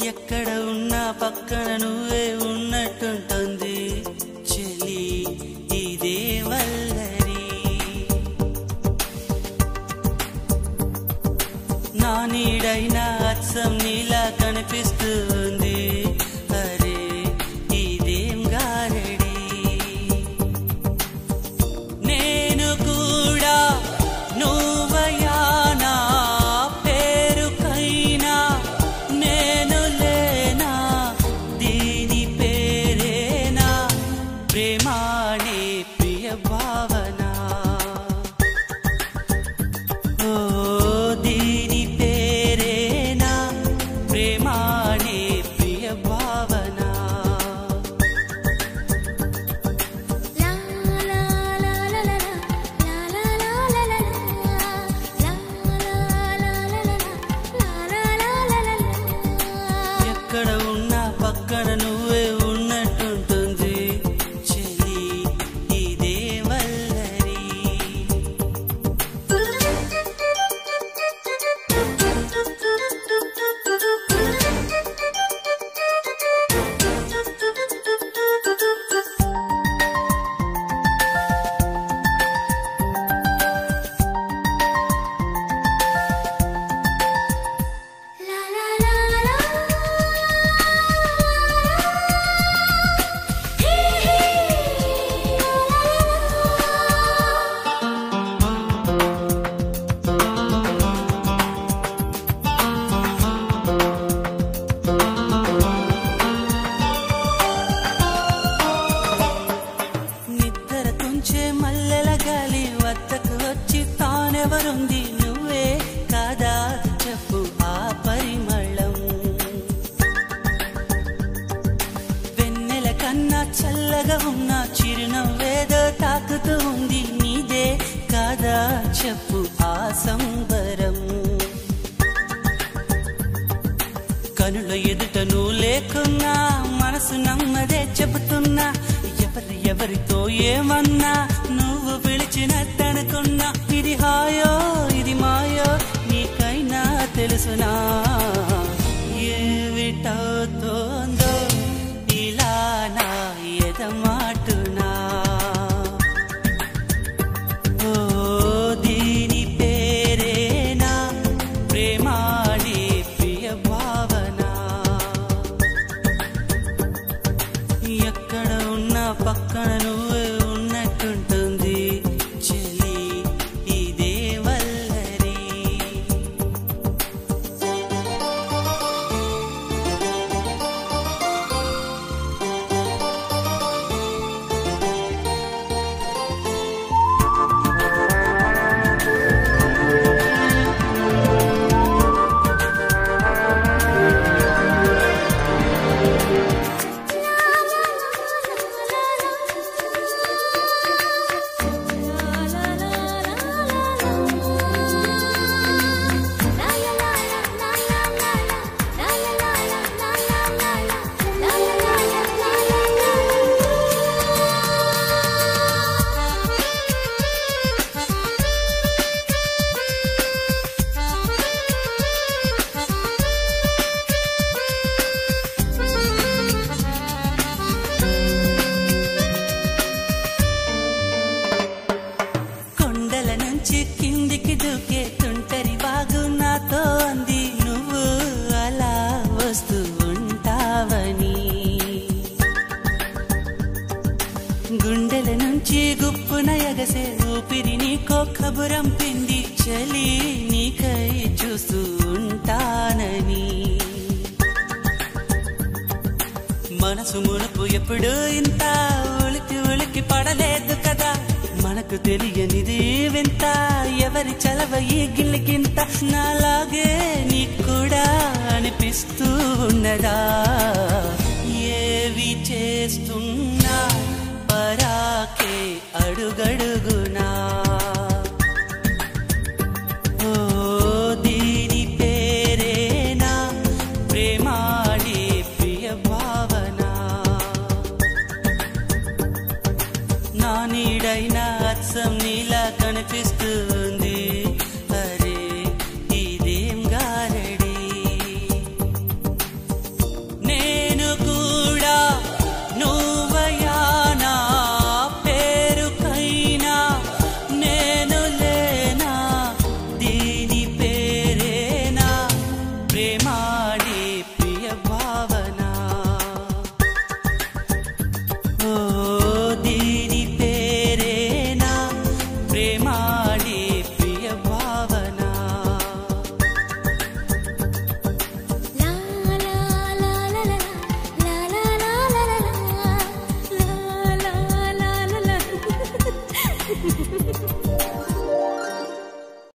ఎక్కడ ఉన్నా పక్కన నువ్వే ఉన్నట్టుంటుంది చెలి ఇదే వల్లరి నా నీడైనా అచ్చం నీలా కనిపిస్తుంది అరే ఇదేం గారడి నేను కూడా నువ్వయానా పేరుకైనా నేను లేనా దీని పేరేనా ప్రేమానే ప్రియ భావన ఓ దీని పేరేనా ప్రేమానే ప్రియ భావన లా లా లా లా లా లా లా లా లా లా లా లా లా లా లా ఎక్కడ ఉన్నా పక్కన నువ్వే ఉన్నట్టుంటుంది చెలి ఇదే వల్లరి లా లా లా లా హే హే నిద్ర తుంచే మల్లెల గాలి వద్దకు వచ్చి తానెవరుంది నువ్వే కాదా చెప్పు ఆ పరిమళం వెన్నెల కన్నా చల్లగా ఉన్న చిరునవ్వేదో తాకుతూ ఉంది నీదే కాదా చెప్పు ఆ సంబరం కనుల ఎదుట నువ్వు లేకున్నా మనసు నమ్మదే చెబుతున్నా ఎవరి ఎవరితో ఏమన్నా నువ్వు పిలిచినట్టనుకున్నా ఇది హాయో ఇది మాయో నీకైనా తెలుసునా ఏమిటవుతోందో ఇలా నా ఎదమాటునా ఓ దీని పేరేనా ప్రేమాడి ప్రియ భావన ఎక్కడ ఉన్నా పక్కన నువ్వే ఉన్నట్టుంటుంది చెలి ఇదే వల్లరి కొండల నుంచి కిందికి దూకే తుంటరి బాగు నాతో అంది నువ్వు అలా వస్తూ ఉంటావని గుండెల నుంచి గుప్పున ఎగసే ఊపిరి నీకో కబురం పిండి చలి నీకై చూస్తూ ఉంటానని మనసు మునుపు ఎప్పుడు ఇంత ఉలికి ఉలికి పడలేదు కదా మనకు తెలియనిది వింత ఎవరి చలవ ఈ గిల్లికింత నాలాగే నీకు కూడా అనిపిస్తూ ఉన్నదా ఏవి చేస్తున్నా పరాకే అడుగడుగునా ఓ దీని పేరేనా ప్రేమాడి ప్రియ భావన నా నీడైనా అచ్చం నీలా కనిపిస్తూ